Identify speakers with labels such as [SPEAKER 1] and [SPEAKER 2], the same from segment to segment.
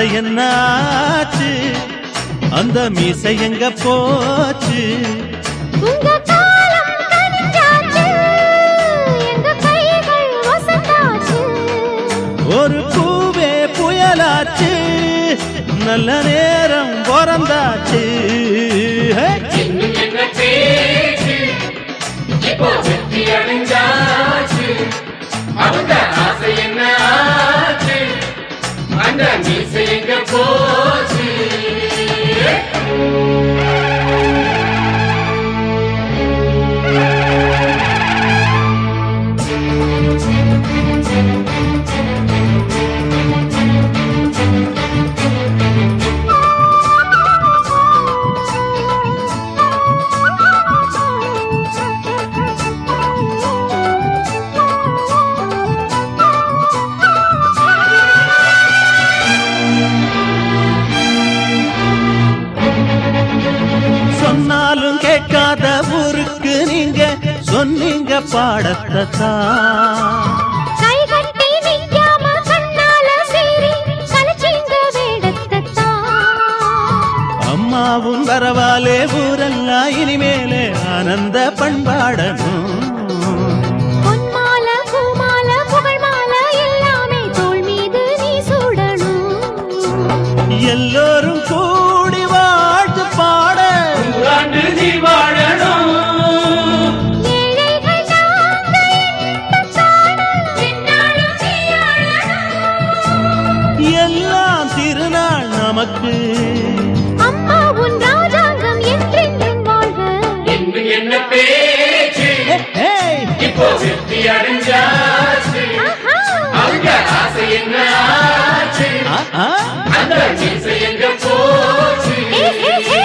[SPEAKER 1] ஆசை என்ன ஆச்சு அந்த மீசை எங்க போச்சு
[SPEAKER 2] உங்க காலம் கனிஞ்சாச்சு எங்க கைகள் வசந்தாச்சு
[SPEAKER 1] ஒரு பூவே புயலாச்சு நல்ல நேரம் பிறந்தாச்சு ஹே!
[SPEAKER 3] இன்னும் என்ன பேச்சு இப்போ வெற்றி அடைஞ்சாச்சு அவங்க ஆசை என்ன ஆச்சு அந்த மீசை எங்க போச்சு
[SPEAKER 1] சொன்னாலும் கேட்காத ஊருக்கு நீங்க சொன்னீங்க பாடத்தை தான்
[SPEAKER 2] கை கட்டி நிக்காம கண்ணால சீறி கலச்சிங்க வேடத்தான்
[SPEAKER 1] அம்மாவும் வரவாலே ஊரெல்லாம் இனிமேலே ஆனந்த பண்பாடணும்
[SPEAKER 2] பொன்மால பூமால புகழ்மால எல்லாமே தோள் மீது நீ சூடணும்
[SPEAKER 1] எல்லோரும் கூடி வாழ்த்து பாட
[SPEAKER 3] நூறாண்டு நீ வாழணும்
[SPEAKER 2] ஏழைகள் நாங்க இன்பம் காண எந்நாளும் நீ ஆளணும்.
[SPEAKER 1] எல்லாம் திருநாள் நமக்கு
[SPEAKER 2] அம்மா உன் ராஜாங்கம் என்றென்றும் வாழ்க
[SPEAKER 3] இன்னும் என்ன பேச்சு
[SPEAKER 1] ஹே, ஹே!
[SPEAKER 3] இப்போ வெற்றி அடைஞ்சாச்சு
[SPEAKER 2] ஆஹா.
[SPEAKER 3] அவங்க ஆசை என்ன ஆச்சு
[SPEAKER 1] ஆ, ஆ.
[SPEAKER 3] அந்த மீசை எங்க போச்சு
[SPEAKER 2] ஏ, ஏ, ஏ.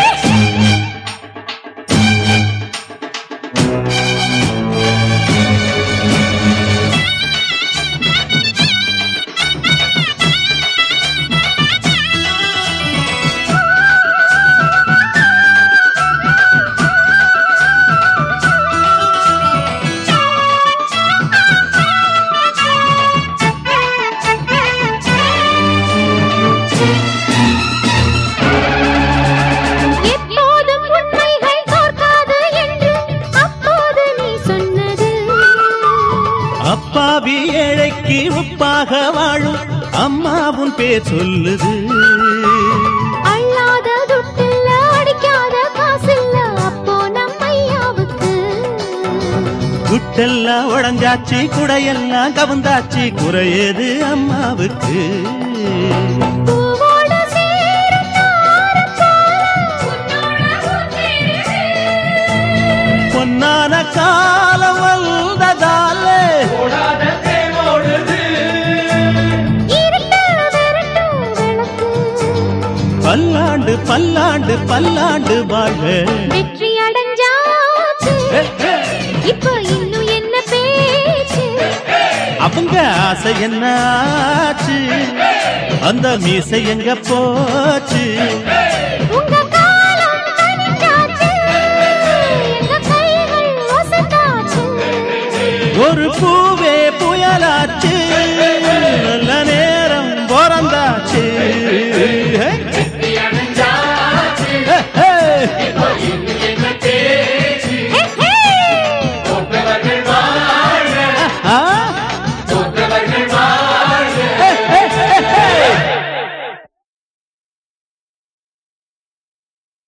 [SPEAKER 2] எப்போதும் உண்மைகள் தோற்காது என்று அப்போது நீ சொன்னது
[SPEAKER 1] அப்பாவி ஏழைக்கு உப்பாக வாழும் அம்மாவும் பேர் சொல்லுது
[SPEAKER 2] அள்ளாத துட்டில்ல அடிக்காத காசில்ல அப்போ நம் ஐயாவுக்கு
[SPEAKER 1] குட்டெல்லாம் உடஞ்சாச்சு குடையெல்லாம் கவுந்தாச்சு குறையது அம்மாவுக்கு
[SPEAKER 2] பூவோடு சேரும் தாரம் போல
[SPEAKER 1] பொன்னான காலம் வந்ததால
[SPEAKER 3] ஓடாத தேனோடுது
[SPEAKER 2] இருட்டு விரட்டு விளக்கு
[SPEAKER 1] பல்லாண்டு பல்லாண்டு பல்லாண்டு வாழ்க
[SPEAKER 2] வெற்றி அடைஞ்சாச்சு
[SPEAKER 1] ஹே, ஹே!
[SPEAKER 2] இப்போ இன்னும் என்ன பேச்சு
[SPEAKER 1] அவங்க ஆசை என்ன ஆச்சு அந்த மீசை எங்க போச்சு
[SPEAKER 2] உங்க காலம் கனிஞ்சாச்சு எங்க கைகள் ஒசந்தாச்சு
[SPEAKER 1] ஒரு பூவே புயலாச்சு